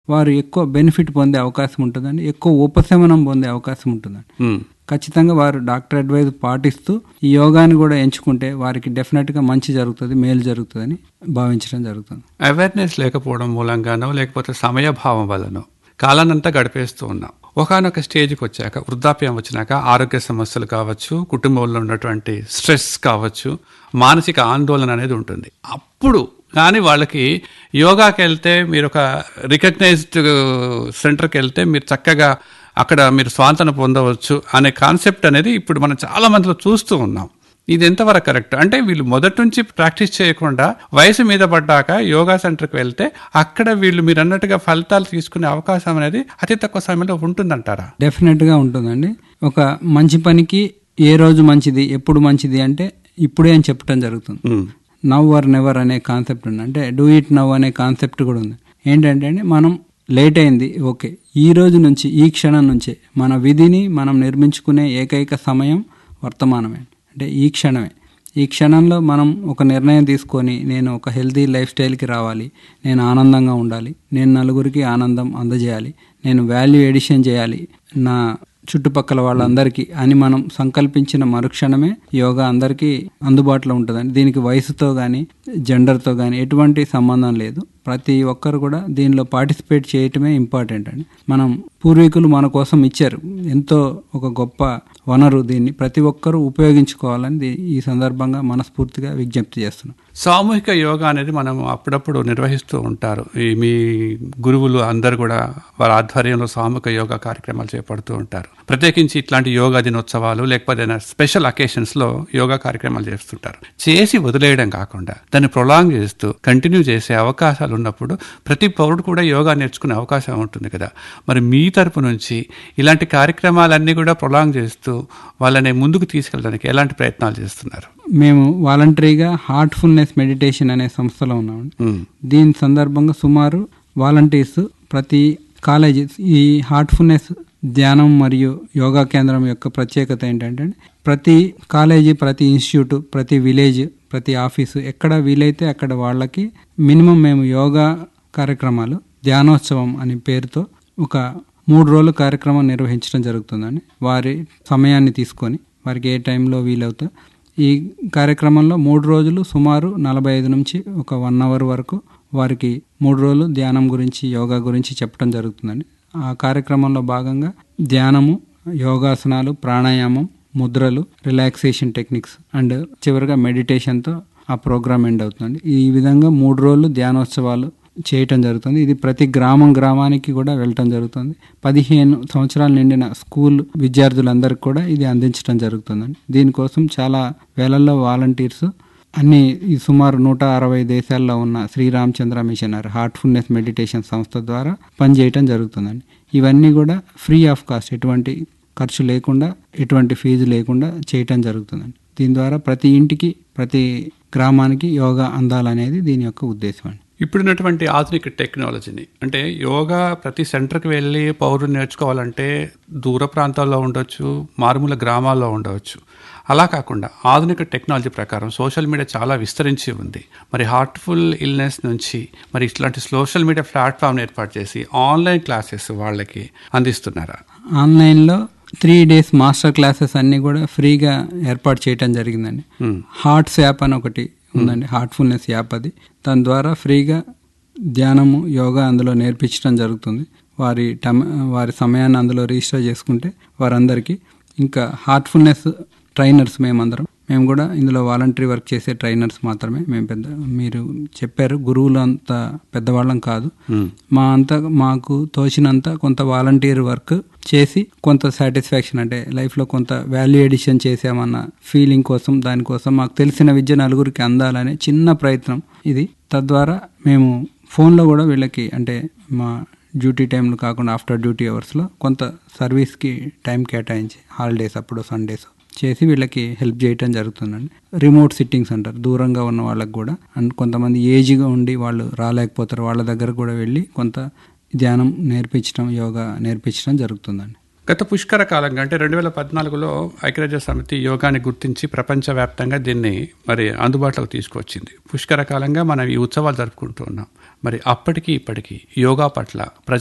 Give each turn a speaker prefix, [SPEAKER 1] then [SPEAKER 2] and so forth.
[SPEAKER 1] వారు ఎక్కువ బెనిఫిట్ పొందే అవకాశం ఉంటుందండి ఎక్కువ ఉపశమనం పొందే అవకాశం ఉంటుందండి
[SPEAKER 2] ఉమ్.
[SPEAKER 1] ఖచ్చితంగా వారు డాక్టర్ అడ్వైజ్ పాటిస్తూ ఈ యోగాని కూడా ఎంచుకుంటే వారికి డెఫినెట్గా మంచి జరుగుతుంది మేలు జరుగుతుందని భావించడం జరుగుతుంది
[SPEAKER 2] అవేర్నెస్ లేకపోవడం మూలంగానో లేకపోతే సమయభావం వల్లనో కాలానంతా గడిపేస్తూ ఉన్నాం ఒకనొక స్టేజ్కి వచ్చాక వృద్ధాప్యం వచ్చినాక ఆరోగ్య సమస్యలు కావచ్చు కుటుంబంలో ఉన్నటువంటి స్ట్రెస్ కావచ్చు మానసిక ఆందోళన అనేది ఉంటుంది అప్పుడు కానీ వాళ్ళకి యోగాకి వెళ్తే మీరు ఒక రికగ్నైజ్డ్ సెంటర్కి వెళ్తే మీరు చక్కగా అక్కడ మీరు స్వాంతన పొందవచ్చు అనే కాన్సెప్ట్ అనేది ఇప్పుడు మనం చాలా మందిలో చూస్తూ ఉన్నాం ఇది ఎంతవరకు కరెక్ట్ అంటే వీళ్ళు మొదటి నుంచి ప్రాక్టీస్ చేయకుండా వయసు మీద పడ్డాక యోగా సెంటర్కి వెళ్తే అక్కడ వీళ్ళు మీరు అన్నట్టుగా ఫలితాలు తీసుకునే అవకాశం అనేది అతి తక్కువ సమయంలో ఉంటుందంటారా
[SPEAKER 1] డెఫినెట్గా ఉంటుందండి ఒక మంచి పనికి ఏ రోజు మంచిది ఎప్పుడు మంచిది అంటే ఇప్పుడే అని చెప్పడం జరుగుతుంది
[SPEAKER 2] ఉమ్,
[SPEAKER 1] నవ్ ఆర్ నెవర్ అనే కాన్సెప్ట్ ఉంది అంటే డూ ఇట్ నవ్ అనే కాన్సెప్ట్ కూడా ఉంది ఏంటంటే అండి మనం లేట్ అయింది ఓకే ఈ రోజు నుంచి ఈ క్షణం నుంచే మన విధిని మనం నిర్మించుకునే ఏకైక సమయం వర్తమానమే అంటే ఈ క్షణమే ఈ క్షణంలో మనం ఒక నిర్ణయం తీసుకొని నేను ఒక హెల్తీ లైఫ్ స్టైల్కి రావాలి నేను ఆనందంగా ఉండాలి నేను నలుగురికి ఆనందం అందజేయాలి నేను వాల్యూ ఎడిషన్ చేయాలి నా చుట్టుపక్కల వాళ్ళందరికీ అని మనం సంకల్పించిన మరుక్షణమే యోగా అందరికీ అందుబాటులో ఉంటుందండి దీనికి వయసుతో కానీ జెండర్తో కానీ ఎటువంటి సంబంధం లేదు ప్రతి ఒక్కరు కూడా దీనిలో పార్టిసిపేట్ చేయటమే ఇంపార్టెంట్ అండి మనం పూర్వీకులు మన కోసం ఇచ్చారు ఎంతో ఒక గొప్ప వనరు దీన్ని ప్రతి ఒక్కరూ ఉపయోగించుకోవాలని దీ- ఈ సందర్భంగా మనస్ఫూర్తిగా విజ్ఞప్తి చేస్తున్నాం
[SPEAKER 2] సామూహిక యోగా అనేది మనం అప్పుడప్పుడు నిర్వహిస్తూ ఉంటారు ఈ మీ గురువులు అందరు కూడా వారి ఆధ్వర్యంలో సామూహిక యోగా కార్యక్రమాలు చేపడుతూ ఉంటారు ప్రత్యేకించి ఇట్లాంటి యోగా దినోత్సవాలు లేకపోతే ఏదైనా స్పెషల్ అకేషన్స్ లో యోగా కార్యక్రమాలు చేస్తుంటారు చేసి వదిలేయడం కాకుండా దాన్ని ప్రొలాంగ్ చేస్తూ కంటిన్యూ చేసే అవకాశాలు ఉన్నప్పుడు ప్రతి పౌరుడు కూడా యోగా నేర్చుకునే అవకాశం ఉంటుంది కదా మరి మీ తరపు నుంచి ఇలాంటి కార్యక్రమాలన్నీ కూడా ప్రొలాంగ్ చేస్తూ వాళ్ళని ముందుకు తీసుకెళ్ళడానికి ఎలాంటి ప్రయత్నాలు చేస్తున్నారు
[SPEAKER 1] మేము వాలంటరీగా హార్ట్ఫుల్నెస్ మెడిటేషన్ అనే సంస్థలో ఉన్నామండి
[SPEAKER 2] ఉమ్,
[SPEAKER 1] దీని సందర్భంగా సుమారు వాలంటీర్స్ ప్రతి కాలేజీ ఈ హార్ట్ఫుల్నెస్ ధ్యానం మరియు యోగా కేంద్రం యొక్క ప్రత్యేకత ఏంటంటే ప్రతి కాలేజీ ప్రతి ఇన్స్టిట్యూట్ ప్రతి విలేజ్ ప్రతి ఆఫీసు ఎక్కడ వీలైతే అక్కడ వాళ్ళకి మినిమం మేము యోగా కార్యక్రమాలు ధ్యానోత్సవం అనే పేరుతో ఒక మూడు రోజుల కార్యక్రమం నిర్వహించడం జరుగుతుందండి వారి సమయాన్ని తీసుకొని వారికి ఏ టైంలో వీలవుతా ఈ కార్యక్రమంలో మూడు రోజులు సుమారు నలభై ఐదు నుంచి ఒక వన్ అవర్ వరకు వారికి మూడు రోజులు ధ్యానం గురించి యోగా గురించి చెప్పడం జరుగుతుందండి ఆ కార్యక్రమంలో భాగంగా ధ్యానము యోగాసనాలు ప్రాణాయామం ముద్రలు రిలాక్సేషన్ టెక్నిక్స్ అండ్ చివరిగా మెడిటేషన్తో ఆ ప్రోగ్రామ్ ఎండ్ అవుతుందండి ఈ విధంగా మూడు రోజులు ధ్యానోత్సవాలు చేయటం జరుగుతుంది ఇది ప్రతి గ్రామం గ్రామానికి కూడా వెళ్ళటం జరుగుతుంది పదిహేను సంవత్సరాలు నిండిన స్కూల్ విద్యార్థులందరికీ కూడా ఇది అందించడం జరుగుతుందండి దీనికోసం చాలా వేలల్లో వాలంటీర్స్ అన్ని ఈ సుమారు నూట అరవై దేశాల్లో ఉన్న శ్రీరామచంద్ర మిషనర్ హార్ట్ఫుల్నెస్ మెడిటేషన్ సంస్థ ద్వారా పనిచేయటం జరుగుతుందండి ఇవన్నీ కూడా ఫ్రీ ఆఫ్ కాస్ట్ ఎటువంటి ఖర్చు లేకుండా ఎటువంటి ఫీజు లేకుండా చేయటం జరుగుతుందండి దీని ద్వారా ప్రతి ఇంటికి ప్రతి గ్రామానికి యోగా అందాలనేది దీని యొక్క ఉద్దేశం అండి
[SPEAKER 2] ఇప్పుడున్నటువంటి ఆధునిక టెక్నాలజీని అంటే యోగా ప్రతి సెంటర్కి వెళ్ళి పౌరులు నేర్చుకోవాలంటే దూర ప్రాంతాల్లో ఉండొచ్చు మారుమూల గ్రామాల్లో ఉండవచ్చు అలా కాకుండా ఆధునిక టెక్నాలజీ ప్రకారం సోషల్ మీడియా చాలా విస్తరించి ఉంది మరి హార్ట్ఫుల్ ఇల్నెస్ నుంచి మరి ఇట్లాంటి సోషల్ మీడియా ప్లాట్ఫామ్ ఏర్పాటు చేసి ఆన్లైన్ క్లాసెస్ వాళ్ళకి అందిస్తున్నారా
[SPEAKER 1] ఆన్లైన్లో త్రీ డేస్ మాస్టర్ క్లాసెస్ అన్నీ కూడా ఫ్రీగా ఏర్పాటు చేయటం జరిగిందండి
[SPEAKER 2] Hmm.
[SPEAKER 1] హార్ట్స్ యాప్ అని ఒకటి ఉందండి హార్ట్ఫుల్నెస్ యాప్ అది దాని ద్వారా ఫ్రీగా ధ్యానము యోగా అందులో నేర్పించడం జరుగుతుంది వారి టమ వారి సమయాన్ని అందులో రిజిస్టర్ చేసుకుంటే వారందరికీ ఇంకా హార్ట్ఫుల్నెస్ ట్రైనర్స్ మేమందరం మేము కూడా ఇందులో వాలంటరీ వర్క్ చేసే ట్రైనర్స్ మాత్రమే మేము పెద్ద మీరు చెప్పారు గురువులు అంత పెద్దవాళ్ళం కాదు మా అంత మాకు తోచినంత కొంత వాలంటీర్ వర్క్ చేసి కొంత సాటిస్ఫాక్షన్ అంటే లైఫ్లో కొంత వాల్యూ ఎడిషన్ చేసామన్న ఫీలింగ్ కోసం దానికోసం మాకు తెలిసిన విద్య నలుగురికి అందాలనే చిన్న ప్రయత్నం ఇది తద్వారా మేము ఫోన్లో కూడా వీళ్ళకి అంటే మా డ్యూటీ టైంలు కాకుండా ఆఫ్టర్ డ్యూటీ అవర్స్లో కొంత సర్వీస్కి టైం కేటాయించి హాలిడేస్ అప్పుడు సండేస్ చేసి వీళ్ళకి హెల్ప్ చేయటం జరుగుతుందండి రిమోట్ సిట్టింగ్స్ అంటారు దూరంగా ఉన్న వాళ్ళకి కూడా అండ్ కొంతమంది ఏజ్గా ఉండి వాళ్ళు రాలేకపోతారు వాళ్ళ దగ్గర కూడా వెళ్ళి కొంత ధ్యానం నేర్పించడం యోగా నేర్పించడం జరుగుతుందండి
[SPEAKER 2] గత పుష్కర కాలంగా అంటే రెండు వేల పద్నాలుగులో ఐక్యరాజ్య సమితి యోగాని గుర్తించి ప్రపంచవ్యాప్తంగా దీన్ని మరి అందుబాటులోకి తీసుకొచ్చింది పుష్కర కాలంగా మనం ఈ ఉత్సవాలు జరుపుకుంటూ ఉన్నాం మరి అప్పటికి ఇప్పటికి యోగా పట్ల ప్రజ